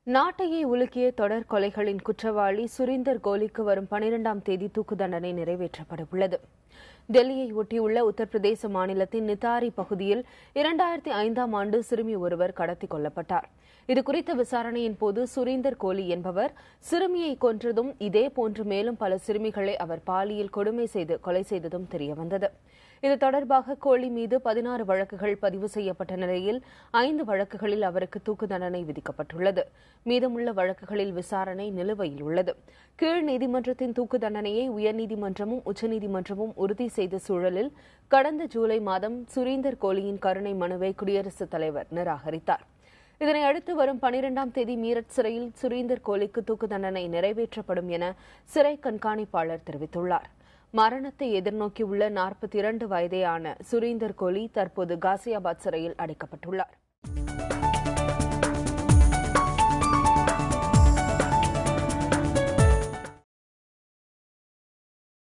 நாட்டையே உலுக்கிய தொடர் கொலைகளின் குற்றவாளி சுரீந்தர் கோலிக்கு வரும் பனிரெண்டாம் தேதி தூக்கு தண்டனை நிறைவேற்றப்பட உள்ளது டெல்லியை ஒட்டியுள்ள உத்தரப்பிரதேச மாநிலத்தின் நித்தாரி பகுதியில் இரண்டாயிரத்தி ஐந்தாம் ஆண்டு சிறுமி ஒருவர் கடத்திக் கொல்லப்பட்டார் இதுகுறித்த விசாரணையின் போது சுரீந்தர் கோலி என்பவர் சிறுமியை கொன்றதும் இதே போன்று மேலும் பல சிறுமிகளை அவர் பாலியல் கொடுமை செய்து கொலை செய்ததும் தெரியவந்தது இது தொடர்பாக கோலி மீது பதினாறு வழக்குகள் பதிவு செய்யப்பட்ட நிலையில் ஐந்து வழக்குகளில் அவருக்கு தூக்கு தண்டனை விதிக்கப்பட்டுள்ளது மீதமுள்ள வழக்குகளில் விசாரணை நிலுவையில் உள்ளது கீழ் நீதிமன்றத்தின் தூக்கு தண்டனையை உயர்நீதிமன்றமும் உச்சநீதிமன்றமும் உறுதி செய்த சூழலில் கடந்த ஜூலை மாதம் சுரீந்தர் கோலியின் கருணை மனுவை குடியரசுத் தலைவர் நிராகரித்தார் இதனை அடுத்து வரும் பனிரெண்டாம் தேதி மீரட் சிறையில் சுரீந்தர் கோலிக்கு தூக்கு தண்டனை நிறைவேற்றப்படும் என சிறை கண்காணிப்பாளர் தெரிவித்துள்ளார் மரணத்தை எதிர்நோக்கியுள்ள நாற்பத்தி இரண்டு வயதேயான சுரீந்தர் கோலி தற்போது காசியாபாத் சிறையில் அடைக்கப்பட்டுள்ளார்